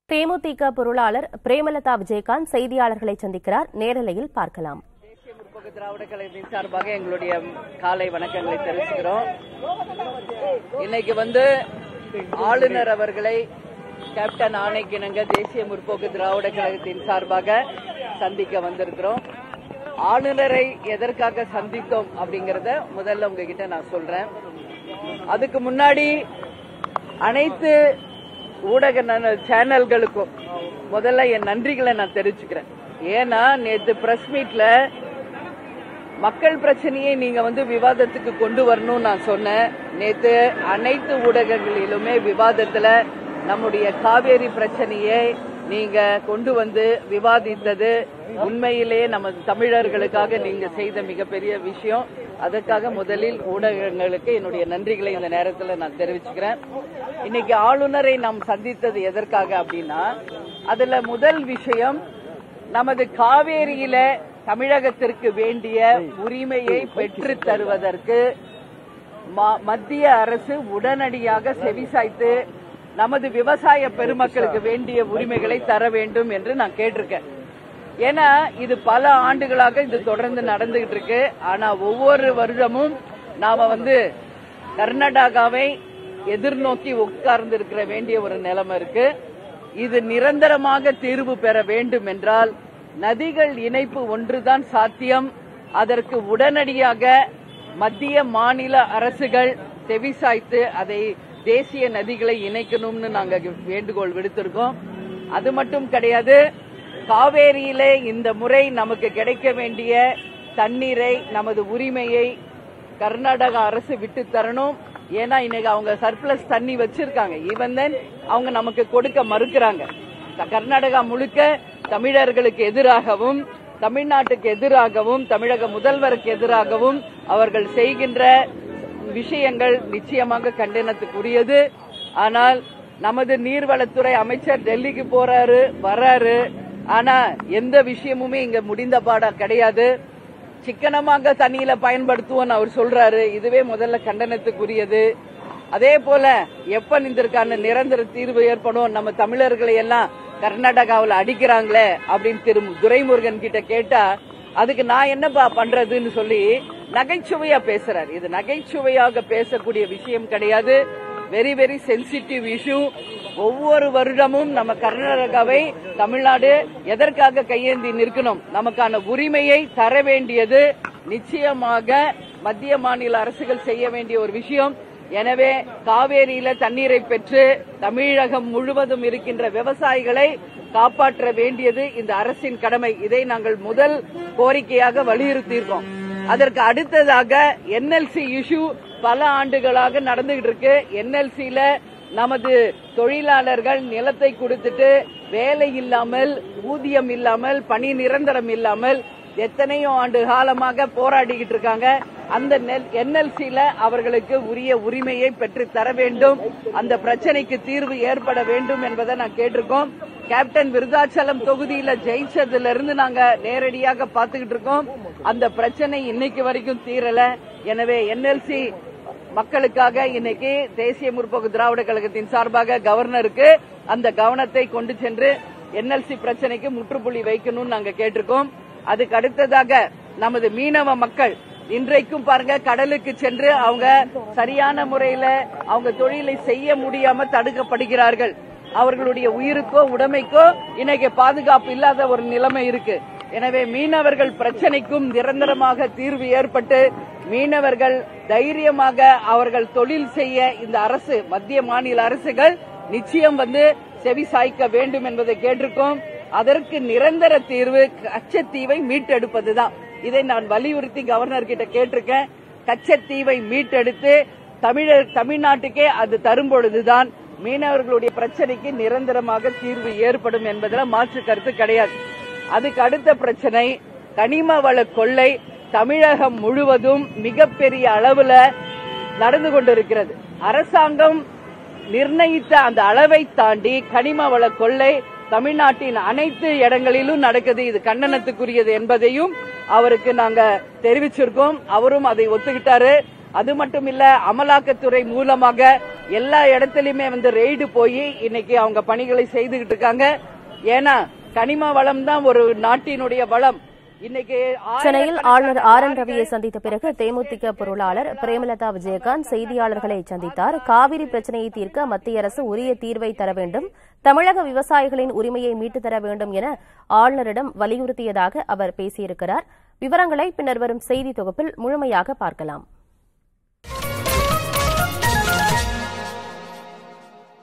தேமுதிக பொருளாளர் பிரேமலதா விஜயகாந்த் செய்தியாளர்களை சந்திக்கிறார் நேரலையில் பார்க்கலாம் தேசிய முற்போக்கு திராவிட கழகத்தின் சார்பாக எங்களுடைய காலை வணக்கங்களை தெரிவிச்சுக்கிறோம் இன்னைக்கு வந்து ஆளுநர் அவர்களை கேப்டன் ஆணைக்கிணங்க தேசிய முற்போக்கு திராவிட கழகத்தின் சார்பாக சந்திக்க வந்திருக்கிறோம் ஆளுநரை எதற்காக சந்தித்தோம் அப்படிங்கறத முதல்ல உங்ககிட்ட நான் சொல்றேன் அதுக்கு முன்னாடி அனைத்து ஊடக ந- சேனல்களுக்கும் முதல்ல என் நன்றிகளை நான் தெரிவிச்சுக்கிறேன் ஏன்னா நேத்து பிரஸ் மீட்ல மக்கள் பிரச்சனையை நீங்க வந்து விவாதத்துக்கு கொண்டு வரணும்னு நான் சொன்னேன் நேத்து அனைத்து ஊடகங்களிலுமே விவாதத்துல நம்முடைய காவேரி பிரச்சனையை நீங்க கொண்டு வந்து விவாதித்தது உண்மையிலேயே நம்ம தமிழர்களுக்காக நீங்க செய்த மிகப்பெரிய விஷயம் அதற்காக முதலில் ஊடகங்களுக்கு என்னுடைய நன்றிகளை இந்த நேரத்துல நான் தெரிவிச்சுக்கிறேன் இன்னைக்கு ஆளுநரை நாம் சந்தித்தது எதற்காக அப்படின்னா அதுல முதல் விஷயம் நமது காவேரியில தமிழகத்திற்கு வேண்டிய உரிமையை பெற்று தருவதற்கு ம- மத்திய அரசு உடனடியாக செவிசாய்த்து நமது விவசாய பெருமக்களுக்கு வேண்டிய உரிமைகளை தர வேண்டும் என்று நான் கேட்டிருக்கேன் ஏன்னா இது பல ஆண்டுகளாக இது தொடர்ந்து நடந்துகிட்டு இருக்கு ஆனா ஒவ்வொரு வருடமும் நாம வந்து கர்நாடகாவை எதிர்நோக்கி உட்கார்ந்து இருக்கிற வேண்டிய ஒரு நிலைமை இருக்கு இது நிரந்தரமாக தீர்வு பெற வேண்டும் என்றால் நதிகள் இணைப்பு ஒன்றுதான் சாத்தியம் அதற்கு உடனடியாக மத்திய மாநில அரசுகள் செவிசாய்த்து அதை தேசிய நதிகளை இணைக்கணும்னு நாங்க வேண்டுகோள் விடுத்திருக்கோம் அது மட்டும் கிடையாது காவேரியிலே இந்த முறை நமக்கு கிடைக்க வேண்டிய தண்ணீரை நமது உரிமையை கர்நாடக அரசு விட்டு தரணும் ஏன்னா இன்னைக்கு அவங்க சர்ப்ளஸ் தண்ணி வச்சிருக்காங்க ஈவன் தென் அவங்க நமக்கு கொடுக்க மறுக்கிறாங்க க- கர்நாடகா முழுக்க தமிழர்களுக்கு எதிராகவும் தமிழ்நாட்டுக்கு எதிராகவும் தமிழக முதல்வருக்கு எதிராகவும் அவர்கள் செய்கின்ற விஷயங்கள் நிச்சயமாக கண்டனத்துக்குரியது ஆனால் நமது நீர்வளத்துறை அமைச்சர் டெல்லிக்கு போறாரு வராரு ஆனா எந்த விஷயமுமே இங்க முடிந்த பாடா கிடையாது சிக்கனமாக தண்ணியில பயன்படுத்துவோம் அவர் சொல்றாரு இதுவே முதல்ல கண்டனத்துக்குரியது அதே போல எப்ப இதற்கான நிரந்தர தீர்வு ஏற்படும் நம்ம தமிழர்களை எல்லாம் கர்நாடகாவுல அடிக்கிறாங்களே அப்படின்னு திரு துரைமுருகன் கிட்ட கேட்டா அதுக்கு நான் என்னப்பா பண்றதுன்னு சொல்லி நகைச்சுவையா பேசுறாரு இது நகைச்சுவையாக பேசக்கூடிய விஷயம் கிடையாது வெரி வெரி சென்சிட்டிவ் இஷ்யூ ஒவ்வொரு வருடமும் நம்ம கர்நாடகாவை தமிழ்நாடு எதற்காக கையேந்தி நிற்கணும் நமக்கான உரிமையை தர வேண்டியது நிச்சயமாக மத்திய மாநில அரசுகள் செய்ய வேண்டிய ஒரு விஷயம் எனவே காவேரியில தண்ணீரை பெற்று தமிழகம் முழுவதும் இருக்கின்ற விவசாயிகளை காப்பாற்ற வேண்டியது இந்த அரசின் கடமை இதை நாங்கள் முதல் கோரிக்கையாக வலியுறுத்தியிருக்கோம் அதற்கு அடுத்ததாக என்எல்சி இஷ்யூ பல ஆண்டுகளாக நடந்துகிட்டு இருக்கு என்எல்சில நமது தொழிலாளர்கள் நிலத்தை கொடுத்துட்டு வேலை இல்லாமல் ஊதியம் இல்லாமல் பணி நிரந்தரம் இல்லாமல் எத்தனையோ ஆண்டு காலமாக போராடிக்கிட்டு இருக்காங்க அந்த என்எல்சில அவர்களுக்கு உரிய உரிமையை பெற்று தர வேண்டும் அந்த பிரச்சனைக்கு தீர்வு ஏற்பட வேண்டும் என்பதை நான் கேட்டிருக்கோம் கேப்டன் விருதாச்சலம் தொகுதியில ஜெயிச்சதுல இருந்து நாங்க நேரடியாக பாத்துக்கிட்டு இருக்கோம் அந்த பிரச்சனை இன்னைக்கு வரைக்கும் தீரல எனவே என்எல்சி மக்களுக்காக இன்னைக்கு தேசிய முற்போக்கு திராவிட கழகத்தின் சார்பாக கவர்னருக்கு அந்த கவனத்தை கொண்டு சென்று என்எல்சி பிரச்சனைக்கு முற்றுப்புள்ளி வைக்கணும்னு நாங்க கேட்டிருக்கோம் அதுக்கு அடுத்ததாக நமது மீனவ மக்கள் இன்றைக்கும் பாருங்க கடலுக்கு சென்று அவங்க சரியான முறையில அவங்க தொழிலை செய்ய முடியாம தடுக்கப்படுகிறார்கள் அவர்களுடைய உயிருக்கோ உடைமைக்கோ இன்னைக்கு பாதுகாப்பு இல்லாத ஒரு நிலைமை இருக்கு எனவே மீனவர்கள் பிரச்சனைக்கும் நிரந்தரமாக தீர்வு ஏற்பட்டு மீனவர்கள் தைரியமாக அவர்கள் தொழில் செய்ய இந்த அரசு மத்திய மாநில அரசுகள் நிச்சயம் வந்து செவி சாய்க்க வேண்டும் என்பதை கேட்டிருக்கோம் அதற்கு நிரந்தர தீர்வு கச்சத்தீவை மீட்டெடுப்பதுதான் இதை நான் வலியுறுத்தி கவர்னர் கிட்ட கேட்டிருக்கேன் கச்சத்தீவை மீட்டெடுத்து தமிழர் தமிழ்நாட்டுக்கே அது தரும் பொழுதுதான் மீனவர்களுடைய பிரச்சனைக்கு நிரந்தரமாக தீர்வு ஏற்படும் என்பதில் மாற்று கருத்து கிடையாது அதுக்கு அடுத்த பிரச்சனை கனிம வள கொள்ளை தமிழகம் முழுவதும் மிகப்பெரிய அளவுல நடந்து கொண்டிருக்கிறது அரசாங்கம் நிர்ணயித்த அந்த அளவை தாண்டி கனிம வள கொள்ளை தமிழ்நாட்டின் அனைத்து இடங்களிலும் நடக்குது இது கண்டனத்துக்குரியது என்பதையும் அவருக்கு நாங்க தெரிவிச்சிருக்கோம் அவரும் அதை ஒத்துக்கிட்டாரு அது மட்டும் இல்ல அமலாக்கத்துறை மூலமாக எல்லா இடத்துலயுமே வந்து ரெய்டு போய் இன்னைக்கு அவங்க பணிகளை செய்துகிட்டு இருக்காங்க ஏன்னா கனிம வளம் தான் ஒரு நாட்டினுடைய வளம் இன்னைக்கு சென்னையில் ஆயிரக்கணக்கான ஆளுநர் ஆர் என் ரவியை லாரிகள் சந்தித்த பிறகு தேமுதிக பொருளாளர் பிரேமலதா விஜயகாந்த் செய்தியாளர்களை சந்தித்தார் காவிரி பிரச்சனையை தீர்க்க மத்திய அரசு உரிய தீர்வை தர வேண்டும் தமிழக விவசாயிகளின் உரிமையை மீட்டுத் தர வேண்டும் என ஆளுநரிடம் வலியுறுத்தியதாக அவர் பேசியிருக்கிறார் விவரங்களை பின்னர் வரும் செய்தி தொகுப்பில் முழுமையாக பார்க்கலாம்